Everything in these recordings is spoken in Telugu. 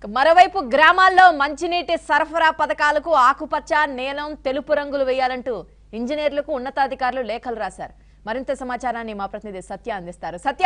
మరోవైపు గ్రామాల్లో మంచినీటి సరఫరా పథకాలకు ఆకుపచ్చ నీలం తెలుపు రంగులు వేయాలంటూ ఇంజనీర్లకు ఉన్నతాధికారులు లేఖలు రాశారు మరింత సమాచారాన్ని మా ప్రతినిధి సత్య అందిస్తారు సత్య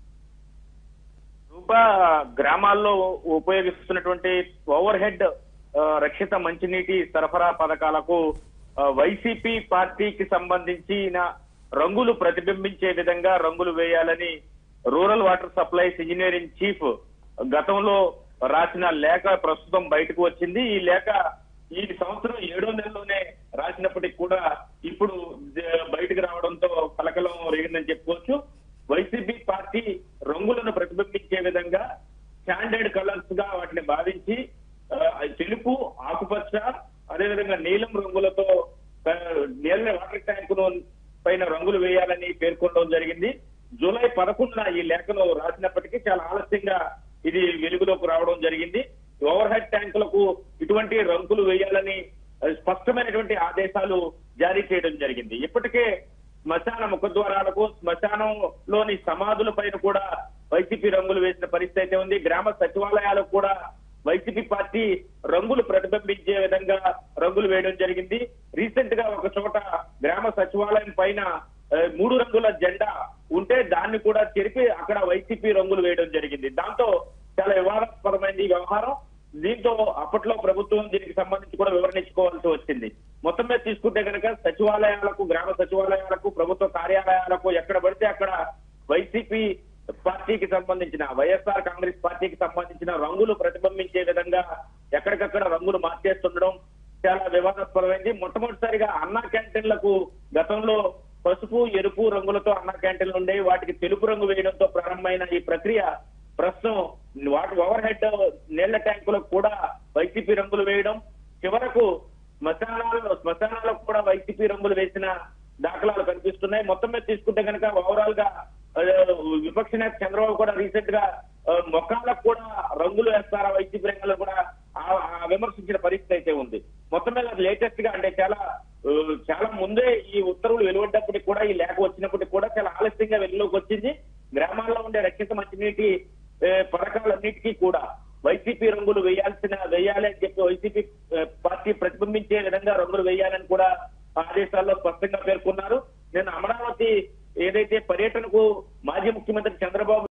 రూప గ్రామాల్లో ఉపయోగిస్తున్నటువంటి ఓవర్ హెడ్ రక్షిత మంచినీటి సరఫరా పథకాలకు ఆ, వైసీపీ పార్టీకి సంబంధించిన రంగులు ప్రతిబింబించే విధంగా రంగులు వేయాలని rural water supplies engineering chief గతంలో రాసిన లేఖ ప్రస్తుతం బయటకు వచ్చింది ఈ లేఖ ఈ సంవత్సరం ఏడో నెలలోనే రాసినప్పటికీ కూడా ఇప్పుడు ద- బయటకు రావడంతో కలకలం రేగిందని చెప్పుకోవచ్చు వైసీపీ పార్టీ రంగులను ప్రతిబింబించే విధంగా స్టాండర్డ్ కలర్స్ గా వాటిని భావించి ఆ, తెలుపు ఆకుపచ్చ అదేవిధంగా నీలం రంగులతో ఆ, నీళ్ళ వాటర్ ట్యాంకును పైన రంగులు వేయాలని పేర్కొనడం జరిగింది జూలై పదకొండున ఈ లేఖను రాసినప్పటికీ చాలా ఆలస్యంగా ఇది వెలుగులోకి రావడం జరిగింది ఓవర్ హెడ్ ట్యాంకులకు ఇటువంటి రంగులు వేయాలని ఆ, స్పష్టమైనటువంటి ఆదేశాలు జారీ చేయడం జరిగింది ఇప్పటికే శ్మశాన ముఖద్వారాలకు శ్మశానంలోని సమాధుల పైన కూడా వైసీపీ రంగులు వేసిన పరిస్థితి అయితే ఉంది గ్రామ సచివాలయాలకు కూడా వైసీపీ పార్టీ రంగులు ప్రతిబింబించే విధంగా రంగులు వేయడం జరిగింది రీసెంట్ గా ఒక చోట గ్రామ సచివాలయం పైన ఆ, మూడు రంగుల జెండా ఉంటే దాన్ని కూడా చెరిపి అక్కడ వైసీపీ రంగులు వేయడం జరిగింది దాంతో చాలా వివాదాస్పదమైంది ఈ వ్యవహారం దీంతో అప్పట్లో ప్రభుత్వం దీనికి సంబంధించి కూడా వివరణ ఇచ్చుకోవాల్సి వచ్చింది మొత్తం మీద తీసుకుంటే కనుక సచివాలయాలకు గ్రామ సచివాలయాలకు ప్రభుత్వ కార్యాలయాలకు ఎక్కడ పడితే అక్కడ వైసీపీ పార్టీకి సంబంధించిన వైఎస్ఆర్ కాంగ్రెస్ పార్టీకి సంబంధించిన రంగులు ప్రతిబింబించే విధంగా ఎక్కడికక్కడ రంగులు మార్చేస్తుండడం చాలా వివాదాస్పదమైంది మొట్టమొదటిసారిగా అన్నా క్యాంటీన్లకు గతంలో పసుపు ఎరుపు రంగులతో అన్నా క్యాంటీన్లు ఉండే వాటికి తెలుపు రంగు వేయడంతో ప్రారంభమైన ఈ ప్రక్రియ ప్రస్తుతం వాటి ఓవర్ హెడ్ నీళ్ల ట్యాంకులకు కూడా వైసీపీ రంగులు వేయడం చివరకు శ్మశానాలలో శ్మశానాలకు కూడా వైసీపీ రంగులు వేసిన దాఖలాలు కనిపిస్తున్నాయి మొత్తం మీద తీసుకుంటే కనుక ఓవరాల్ గా ఆ, విపక్ష నేత చంద్రబాబు కూడా రీసెంట్ గా ఆ, మొఖాలకు కూడా రంగులు వేస్తారా వైసీపీ రంగులు కూడా ఆ- ఆ విమర్శించిన పరిస్థితి అయితే ఉంది మొత్తం మీద లేటెస్ట్ గా అంటే చాలా ఆ, చాలా ముందే ఈ ఉత్తర్వులు వెలువడ్డప్పటికి కూడా ఈ లేఖ వచ్చినప్పటికి కూడా చాలా ఆలస్యంగా వెలుగులోకి వచ్చింది గ్రామాల్లో ఉండే రక్షిత మంచినీటి ఏ, పథకాలన్నిటికీ కూడా వైసీపీ రంగులు వేయాల్సిన వేయాలి అని చెప్పి వైసీపీ ఏ, పార్టీ ప్రతిబింబించే విధంగా రంగులు వేయాలని కూడా ఆదేశాల్లో స్పష్టంగా పేర్కొన్నారు నేను అమరావతి ఏదైతే పర్యటనకు మాజీ ముఖ్యమంత్రి చంద్రబాబు